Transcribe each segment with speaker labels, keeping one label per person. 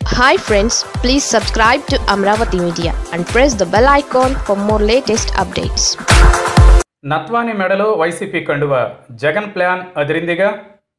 Speaker 1: hi friends please subscribe to Amaravati media and press the bell icon for more latest updates
Speaker 2: Natwani మెడలో వైసీపీ కండువ Jagan plan అదిరిందిగా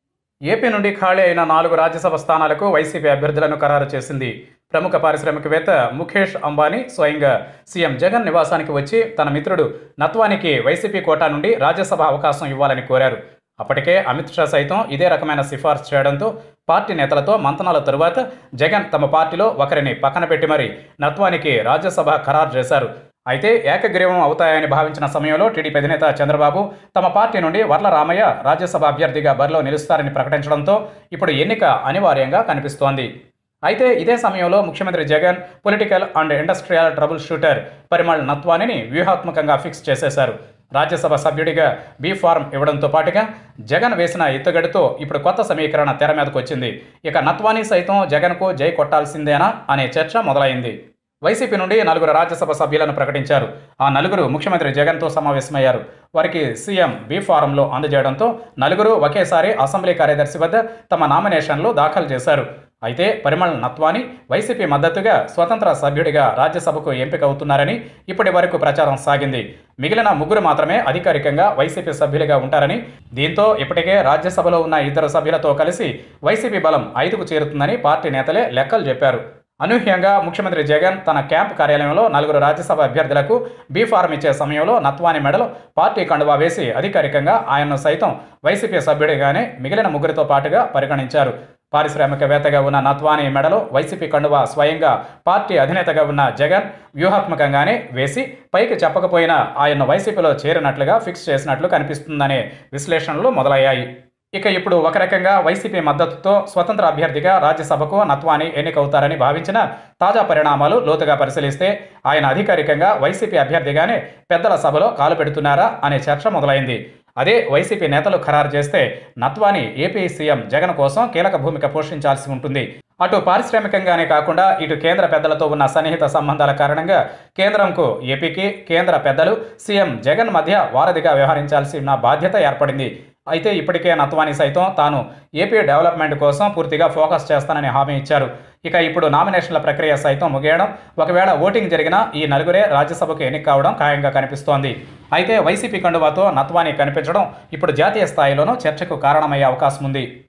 Speaker 2: AP నుండి ఖాళీ అయిన నాలుగు రాజ్యసభ స్థానాలకు వైసీపీ అభ్యర్థులను ఖరారు చేసింది ప్రముఖ పారిశ్రామికవేత్త ముఖేష్ అంబానీ స్వయంగా సీఎం జగన్ నివాసానికి వచ్చి తన మిత్రుడు నత్వానికి వైసీపీ కోటా నుండి రాజ్యసభ అవకాశం ఇవ్వాలని కోరారు అప్పటికే అమిత్ షా సైతం ఇదే రకమైన సిఫార్సు చేయడంతో పార్టీ నేతలతో మంతనాల తరువాత జగన్ తమ పార్టీలో ఒకరిని పక్కన పెట్టి మరి నత్వానికి రాజ్యసభ ఖరారు చేశారు అయితే ఏకగ్రీవం అవుతాయని భావించిన సమయంలో టీడీపీ అధినేత చంద్రబాబు తమ పార్టీ నుండి వర్ల రామయ్య రాజ్యసభ అభ్యర్థిగా బరిలో నిలుస్తారని ప్రకటించడంతో ఇప్పుడు ఎన్నిక అనివార్యంగా కనిపిస్తోంది అయితే ఇదే సమయంలో ముఖ్యమంత్రి Jagan political and industrial trouble shooter Parimal నత్వానిని వ్యూహాత్మకంగా ఫిక్స్ చేసేశారు రాజ్యసభ సభ్యుడిగా బీ ఫార్మ్ ఇవ్వడంతో పాటుగా జగన్ వేసిన ఎత్తుగడితో ఇప్పుడు కొత్త సమీకరణ తెర మీదకు వచ్చింది ఇక నత్వాని సైతం జగన్కు జై కొట్టాల్సిందేనా అనే చర్చ మొదలైంది వైసీపీ నుండి నలుగురు రాజ్యసభ సభ్యులను ప్రకటించారు ఆ నలుగురు ముఖ్యమంత్రి జగన్తో సమావేశమయ్యారు వారికి సీఎం బీ ఫారంలో అందజేయడంతో నలుగురు ఒకేసారి అసెంబ్లీ కార్యదర్శి వద్ద తమ నామినేషన్లు దాఖలు చేశారు అయితే పరిమళ్ నత్వాని వైసీపీ మద్దతుగా స్వతంత్ర సభ్యుడిగా రాజ్యసభకు ఎంపిక అవుతున్నారని ఇప్పటి వరకు ప్రచారం సాగింది మిగిలిన ముగ్గురు మాత్రమే అధికారికంగా వైసీపీ సభ్యులుగా ఉంటారని దీంతో ఇప్పటికే రాజ్యసభలో ఉన్న ఇద్దరు సభ్యులతో కలిసి వైసీపీ బలం ఐదుకు చేరుతుందని పార్టీ నేతలే లెక్కలు చెప్పారు అనూహ్యంగా ముఖ్యమంత్రి జగన్ తన క్యాంప్ కార్యాలయంలో నలుగురు రాజ్యసభ అభ్యర్థులకు బీ ఫారం ఇచ్చే సమయంలో నత్వాని మెడలో పార్టీ కండువా వేసి అధికారికంగా ఆయన్ను సైతం వైసీపీ సభ్యుడిగానే మిగిలిన ముగ్గురితో పాటుగా పరిగణించారు పారిశ్రామికవేత్తగా ఉన్న నత్వాని మెడలో వైసీపీ కండువా స్వయంగా పార్టీ అధినేతగా ఉన్న జగన్ వ్యూహాత్మకంగానే వేసి పైకి చెప్పకపోయినా ఆయన్ను వైసీపీలో చేరినట్లుగా ఫిక్స్ చేసినట్లు కనిపిస్తుందనే విశ్లేషణలు మొదలయ్యాయి ఇక ఇప్పుడు ఒక రకంగా వైసీపీ మద్దతుతో స్వతంత్ర అభ్యర్థిగా రాజ్యసభకు నత్వాని ఎన్నికవుతారని భావించిన తాజా పరిణామాలు లోతుగా పరిశీలిస్తే ఆయన అధికారికంగా వైసీపీ అభ్యర్థిగానే పెద్దల సభలో కాలు పెడుతున్నారా అనే చర్చ మొదలైంది అదే వైసీపీ నేతలు ఖరారు చేస్తే నత్వాని ఏపీ సీఎం జగన్ కోసం కీలక భూమిక పోషించాల్సి ఉంటుంది అటు పారిశ్రామికంగానే కాకుండా ఇటు కేంద్ర పెద్దలతో ఉన్న సన్నిహిత సంబంధాల కారణంగా కేంద్రంకు ఏపీకి కేంద్ర పెద్దలు సీఎం జగన్ మధ్య వారధిగా వ్యవహరించాల్సిన బాధ్యత ఏర్పడింది అయితే ఇప్పటికే నత్వాని సైతం తాను ఏపీ డెవలప్మెంట్ కోసం పూర్తిగా ఫోకస్ చేస్తానని హామీ ఇచ్చారు ఇక ఇప్పుడు నామినేషన్ల ప్రక్రియ సైతం ముగియడం ఒకవేళ ఓటింగ్ జరిగినా ఈ నలుగురే రాజ్యసభకు ఎన్నిక కావడం ఖాయంగా కనిపిస్తోంది అయితే వైసీపీ కండువాతో నత్వాని కనిపించడం ఇప్పుడు జాతీయ స్థాయిలోనూ చర్చకు కారణమయ్యే అవకాశం ఉంది